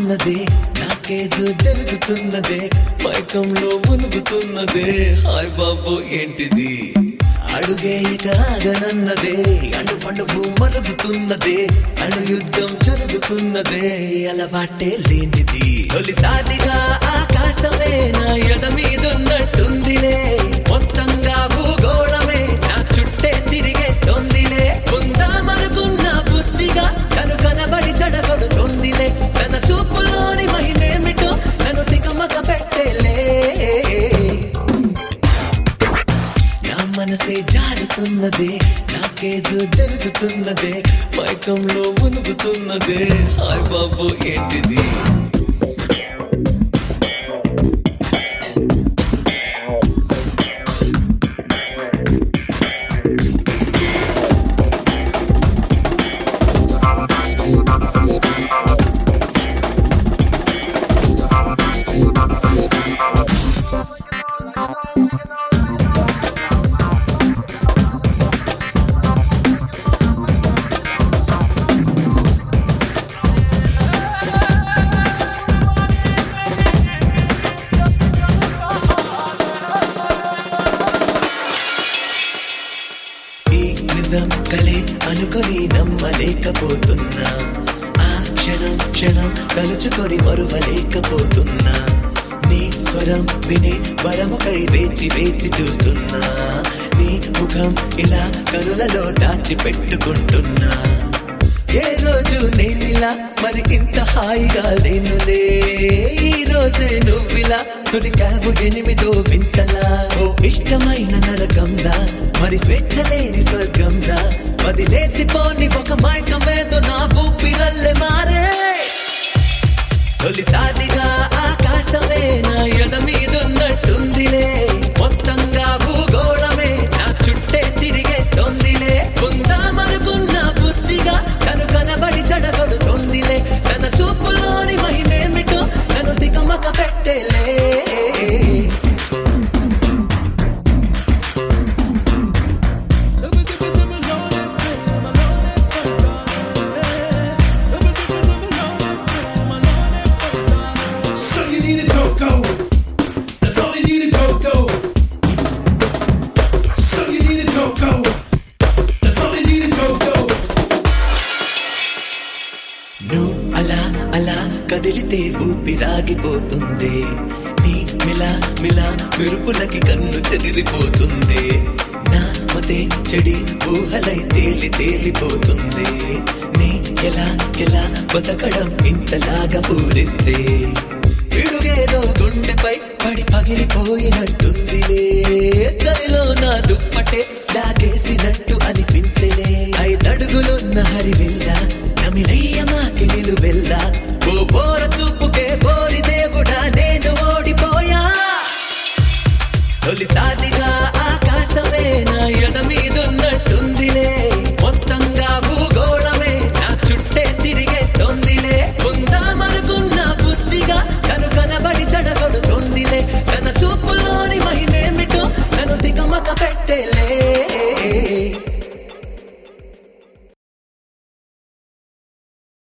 జారుతున్నదే నాకేదో జరుగుతున్నదే మైకంలో మునుగుతున్నదే హాయ్ బాబు ఏంటిది అడుగేయక ఆగనన్నదే అణువణువు మరుగుతున్నదే అణు యుద్ధం జరుగుతున్నదే అలవాటే లేనిది తొలిసారిగా ఆకాశమే నా ఎడ మీదున్నట్టుందిలే మొత్తంగా భూగోళమే నా చుట్టే తిరిగేస్తోందిలే ఉందామనుకున్న బుద్ధిగా తను కనబడి చెడగొడుతోందిలే తన చూపులోని మహిమేమిటో నన్ను తికమక పెట్టేలే నా మనసే జారుతున్నదే నాకేదో జరుగుతున్నదే మైకంలో మునుగుతున్నదే హాయ్ బాబు ఏంటిది ఈ నిజం కలే అనుకొని నమ్మలేకపోతున్నా ఆ క్షణం క్షణం తలుచుకొని మరువలేకపోతున్నా నీ స్వరం వినే వరముకై వేచి వేచి చూస్తున్నా నీ ముఖం ఇలా కనులలో దాచి పెట్టుకుంటున్నా ఏ రోజు నేనిలా మరి ఇంత హాయిగా లేనులే ఈ రోజే నువ్విలా దొరికావు ఎనిమిదో వింతలా ఓ ఇష్టమైన నరకంలా మరి స్వేచ్ఛ లేని స్వర్గంలా వదిలేసిపోని ఒక మైకమేదో నా ఊపిరల్లే మారే తొలిసారిగా ఆకాశమే నా ఎడ మీదున్నట్టుందిలే మొత్తంగా భూగోళమే నా చుట్టే తిరిగేస్తోందిలే ఉందామనుకున్న బుద్ధిగా తను కనబడి చెడగొడుతోందిలే తన చూపులోని మహిమేమిటో నన్ను దిగమక పెట్టేలే So you need a go-go. That's all you need a go-go. So you need a go-go. That's all you need a go-go. నువ్వు అలా అలా కదిలితే ఊపిరాగిపోతుంది నీ మిలా మిలా మెరుపులకి కన్ను చెదిరిపోతుంది నా మతే చెడి ఊహలై తేలి తేలిపోతుంది నీ ఎలా ఎలా బతకడం ఇంతలాగా పూరిస్తే పిడుగేదో గుండెపై పడి పగిలిపోయినట్టుందిలే చలిలో నా దుప్పటే లాగేసినట్టు